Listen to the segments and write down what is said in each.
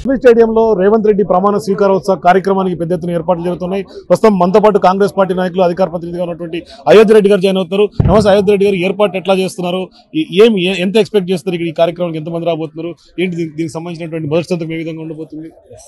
LB స్టేడియంలో రేవంత్ రెడ్డి ప్రమాణ స్వీకారోత్సవ కార్యక్రమానికి పెద్ద ఎత్తున ఏర్పాట్లు జరుగుతున్నాయి ప్రస్తుతం మనతో పాటు కాంగ్రెస్ పార్టీ నాయకులు అధికార ప్రతినిధిగా ఉన్నటువంటి అయోధ్య రెడ్డి గారు జాయిన్ అవుతున్నారు నమస్తే అయోధ్య రెడ్డి గారు ఏర్పాటు ఎట్లా చేస్తున్నారు ఈ- ఏం ఏ- ఎంత ఎక్స్పెక్ట్ చేస్తారు ఇక్కడ ఈ కార్యక్రమానికి ఎంతమంది రాబోతున్నారు ఏంటి దీనికి దీనికి సంబంధించినటువంటి మొదటి సంతకం ఏ విధంగా ఉండబోతుంది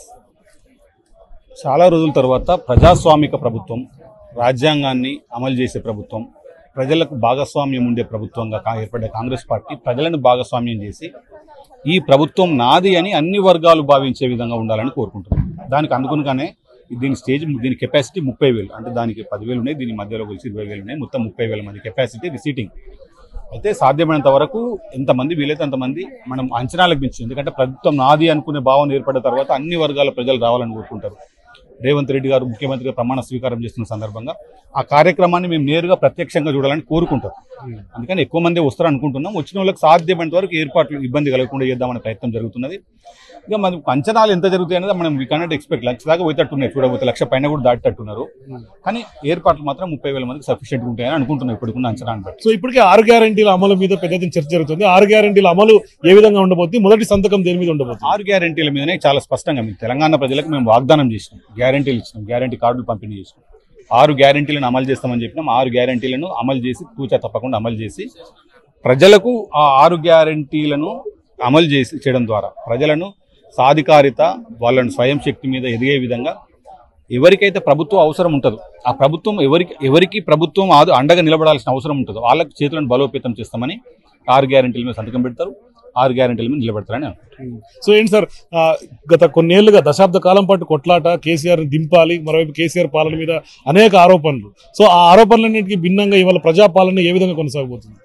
చాలా రోజుల తర్వాత ప్రజాస్వామిక ప్రభుత్వం రాజ్యాంగాన్ని అమలు చేసే ప్రభుత్వం ప్రజలకు భాగస్వామ్యం ఉండే ప్రభుత్వంగా కా- ఏర్పడే కాంగ్రెస్ పార్టీ ప్రజలను భాగస్వామ్యం చేసి ఈ ప్రభుత్వం నాది అని అన్ని వర్గాలు భావించే విధంగా ఉండాలని కోరుకుంటున్నాం దానికి అనుగుణంగానే దీని స్టేజ్ దీని కెపాసిటీ ముప్పై వేలు అంటే దానికి పదివేలు ఉన్నాయి దీని మధ్యలో కలిసి ఇరవై వేలు ఉన్నాయి మొత్తం ముప్పై వేల మంది కెపాసిటీ రిసీటింగ్ అయితే సాధ్యమైనంత వరకు ఎంతమంది వీలైతే అంతమంది మనం అంచనాలకు మించి ఎందుకంటే ప్రభుత్వం నాది అనుకునే భావన ఏర్పడిన తర్వాత అన్ని వర్గాల ప్రజలు రావాలని కోరుకుంటారు రేవంత్ రెడ్డి గారు ముఖ్యమంత్రిగా ప్రమాణ స్వీకారం చేస్తున్న సందర్భంగా ఆ కార్యక్రమాన్ని మేము నేరుగా ప్రత్యక్షంగా చూడాలని కోరుకుంటాం అందుకని ఎక్కువ మంది వస్తారు అనుకుంటున్నాం వచ్చిన వాళ్ళకి సాధ్యమైనంత వరకు ఏర్పాట్లు ఇబ్బంది కలగకుండా చేద్దామనే ప్రయత్నం జరుగుతున్నది ఇక మన అంచనాలు ఎంత జరుగుతాయి అనేది మనం వీ కనెక్ట్ ఎక్స్పెక్ట్ లక్ష దాకా పోయేటట్టున్నాయి చూడబోతే లక్ష పైన కూడా దాటేటట్టున్నారు కానీ ఏర్పాట్లు మాత్రం ముప్పై వేల మందికి సఫిషియెంట్ ఉంటాయని అనుకుంటున్నాం ఇప్పటికున్న అంచనాన్ని బట్టి సో ఇప్పటికే ఆరు గ్యారంటీల అమలు మీద పెద్ద ఎత్తున చర్చ జరుగుతుంది ఆరు గ్యారంటీల అమలు ఏ విధంగా ఉండబోతుంది మొదటి సంతకం దేని మీద ఉండబోతుంది ఆరు గ్యారంటీల మీదనే చాలా స్పష్టంగా మేము తెలంగాణ ప్రజలకు మేము వాగ్దానం చేసినాం గ్యారంటీలు ఇచ్చినాం గ్యారంటీ కార్డులు పంపిణీ చేసినాం ఆరు గ్యారంటీలను అమలు చేస్తామని చెప్పినాం ఆరు గ్యారంటీలను అమలు చేసి తూచా తప్పకుండా అమలు చేసి ప్రజలకు ఆ ఆరు గ్యారంటీలను అమలు చేసి చేయడం ద్వారా ప్రజలను సాధికారిత వాళ్ళని స్వయం శక్తి మీద ఎదిగే విధంగా ఎవరికైతే ప్రభుత్వం అవసరం ఉంటుందో ఆ ప్రభుత్వం ఎవరికి ఎవరికి ప్రభుత్వం ఆదు అండగా నిలబడాల్సిన అవసరం ఉంటుందో వాళ్ళకి చేతులను బలోపేతం చేస్తామని ఆరు గ్యారంటీల మీద సంతకం పెడతారు ఆరు గ్యారంటీల మీద నిలబెడతారని అనుకుంటున్నాను. సో ఏంటి సార్ ఆ, గత కొన్నేళ్లుగా దశాబ్ద కాలం పాటు కొట్లాట కేసీఆర్ దింపాలి మరోవైపు కేసీఆర్ పాలన మీద అనేక ఆరోపణలు సో ఆ ఆరోపణలన్నింటికి భిన్నంగా ఇవాళ ప్రజాపాలన ఏ విధంగా కొనసాగబోతుంది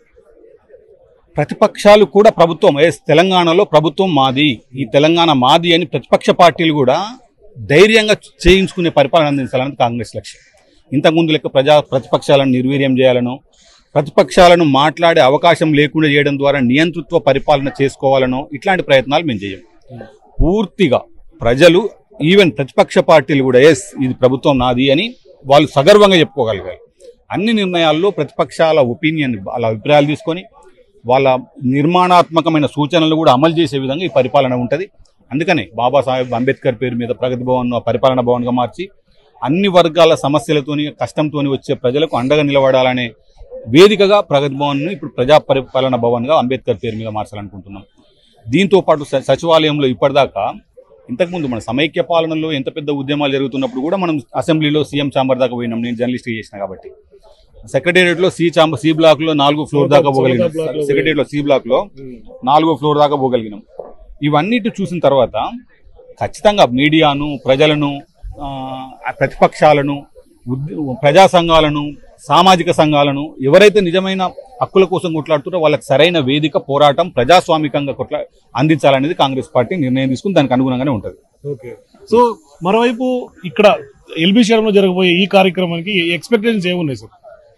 ప్రతిపక్షాలు కూడా ప్రభుత్వం ఎస్ తెలంగాణలో ప్రభుత్వం మాది ఈ తెలంగాణ మాది అని ప్రతిపక్ష పార్టీలు కూడా ధైర్యంగా చేయించుకునే పరిపాలన అందించాలని కాంగ్రెస్ లక్ష్యం ఇంతకుముందు లెక్క ప్రజా ప్రతిపక్షాలను నిర్వీర్యం చేయాలను ప్రతిపక్షాలను మాట్లాడే అవకాశం లేకుండా చేయడం ద్వారా నియంతృత్వ పరిపాలన చేసుకోవాలనో ఇట్లాంటి ప్రయత్నాలు మేము చేయం పూర్తిగా ప్రజలు ఈవెన్ ప్రతిపక్ష పార్టీలు కూడా ఎస్ ఇది ప్రభుత్వం నాది అని వాళ్ళు సగర్వంగా చెప్పుకోగలిగారు అన్ని నిర్ణయాల్లో ప్రతిపక్షాల ఒపీనియన్ వాళ్ళ అభిప్రాయాలు తీసుకొని వాళ్ళ నిర్మాణాత్మకమైన సూచనలు కూడా అమలు చేసే విధంగా ఈ పరిపాలన ఉంటుంది అందుకనే బాబాసాహెబ్ అంబేద్కర్ పేరు మీద ప్రగతి భవన్ పరిపాలన భవన్గా మార్చి అన్ని వర్గాల సమస్యలతోని కష్టంతోని వచ్చే ప్రజలకు అండగా నిలబడాలనే వేదికగా ప్రగతి భవన్ను ఇప్పుడు ప్రజా పరిపాలన భవన్గా అంబేద్కర్ పేరు మీద మార్చాలనుకుంటున్నాం దీంతో పాటు స- సచివాలయంలో ఇప్పటిదాకా ఇంతకుముందు మన సమైక్య పాలనలో ఎంత పెద్ద ఉద్యమాలు జరుగుతున్నప్పుడు కూడా మనం అసెంబ్లీలో సీఎం చాంబర్ దాకా పోయినాం నేను జర్నలిస్ట్ చేసిన కాబట్టి సెక్రటేరియట్ లో సి చాంబర్ సి బ్లాక్ లో నాలుగో ఫ్లోర్ దాకా పోగలిగినాం block లో సెక్రటేరియట్ లో సి బ్లాక్ లో నాలుగో ఫ్లోర్ దాకా పోగలిగినాం ఇవన్నిటి చూసిన తర్వాత ఖచ్చితంగా మీడియాను ప్రజలను ఆ, ప్రతిపక్షాలను ఉద్- ప్రజా సంఘాలను సామాజిక సంఘాలను ఎవరైతే నిజమైన హక్కుల కోసం కొట్లాడుతారో వాళ్ళకి సరైన వేదిక పోరాటం ప్రజాస్వామికంగా కొట్లా అందించాలనేది కాంగ్రెస్ పార్టీ నిర్ణయం తీసుకుని దానికి అనుగుణంగానే ఉంటుంది ఓకే సో మరోవైపు ఇక్కడ ఎల్బీ లో జరగబోయే ఈ కార్యక్రమానికి ఎక్స్పెక్టేషన్స్ ఏమున్నాయి సార్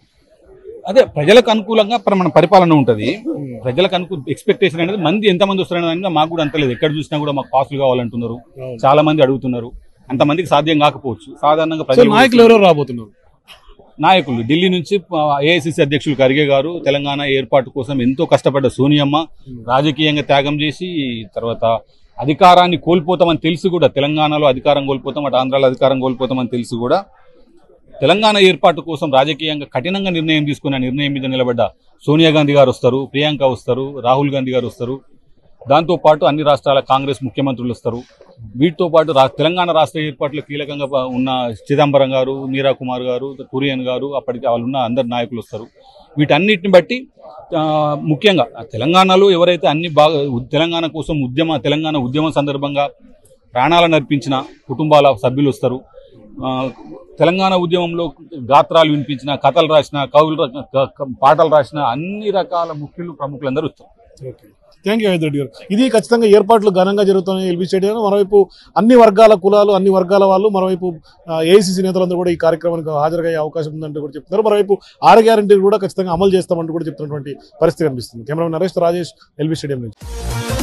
అదే ప్రజలకు అనుకూలంగా ప్ర- మన పరిపాలన ఉంటుంది ప్రజలకు అనుకూ ఎక్స్పెక్టేషన్ అనేది మంది ఎంతమంది వస్తారనే దాని మీద మాకు కూడా అంత లేదు ఎక్కడ చూసినా కూడా మాకు పాసులు కావాలంటున్నారు అవును. చాలా మంది అడుగుతున్నారు అంతమందికి సాధ్యం కాకపోవచ్చు సాధారణంగా సో ప్రజలు నాయకులు ఎవరెవరు రాబోతున్నారు నాయకులు ఢిల్లీ నుంచి ఏఐసిసి అధ్యక్షులు ఖర్గే గారు తెలంగాణ ఏర్పాటు కోసం ఎంతో కష్టపడ్డ సోనియమ్మ రాజకీయంగా త్యాగం చేసి తర్వాత అధికారాన్ని కోల్పోతామని తెలిసి కూడా తెలంగాణలో అధికారం కోల్పోతాం అటు ఆంధ్రాలో అధికారం కోల్పోతామని తెలిసి కూడా తెలంగాణ ఏర్పాటు కోసం రాజకీయంగా కఠినంగా నిర్ణయం తీసుకున్న నిర్ణయం మీద నిలబడ్డ సోనియా గాంధీ గారు వస్తారు ప్రియాంక వస్తారు రాహుల్ గాంధీ గారు వస్తారు దాంతో పాటు అన్ని రాష్ట్రాల కాంగ్రెస్ ముఖ్యమంత్రులు వస్తారు వీటితో పాటు రా తెలంగాణ రాష్ట్ర ఏర్పాట్లో కీలకంగా ప- ఉన్న చిదంబరం గారు మీరా కుమార్ గారు కురియన్ గారు అప్పటికి వాళ్ళు ఉన్న అందరు నాయకులు వస్తారు వీటన్నిటిని బట్టి ఆ, ముఖ్యంగా ఆ తెలంగాణలో ఎవరైతే అన్ని బాగా ఉ- తెలంగాణ కోసం ఉద్యమ తెలంగాణ ఉద్యమం సందర్భంగా ప్రాణాలను అర్పించిన కుటుంబాల సభ్యులు వస్తారు ఆ, తెలంగాణ ఉద్యమంలో గాత్రాలు వినిపించిన కథలు రాసిన కవులు రా- క- క- పాటలు రాసిన అన్ని రకాల ముఖ్యులు ప్రముఖులందరూ వస్తారు థ్యాంక్ యూ రెడ్డి గారు ఇది ఖచ్చితంగా ఏర్పాట్లు ఘనంగా జరుగుతున్నాయి ఎల్బీ స్టేడియం మరోవైపు అన్ని వర్గాల కులాలు అన్ని వర్గాల వాళ్ళు మరోవైపు ఏఐసీసీ నేతలందరూ కూడా ఈ కార్యక్రమానికి హాజరయ్యే అవకాశం ఉందంటూ కూడా చెప్తున్నారు మరోవైపు ఆరు గ్యారంటీలు కూడా ఖచ్చితంగా అమలు చేస్తామంటూ కూడా చెప్తున్నటువంటి పరిస్థితి కనిపిస్తుంది camera Naresh Rajesh LB stadium నుంచి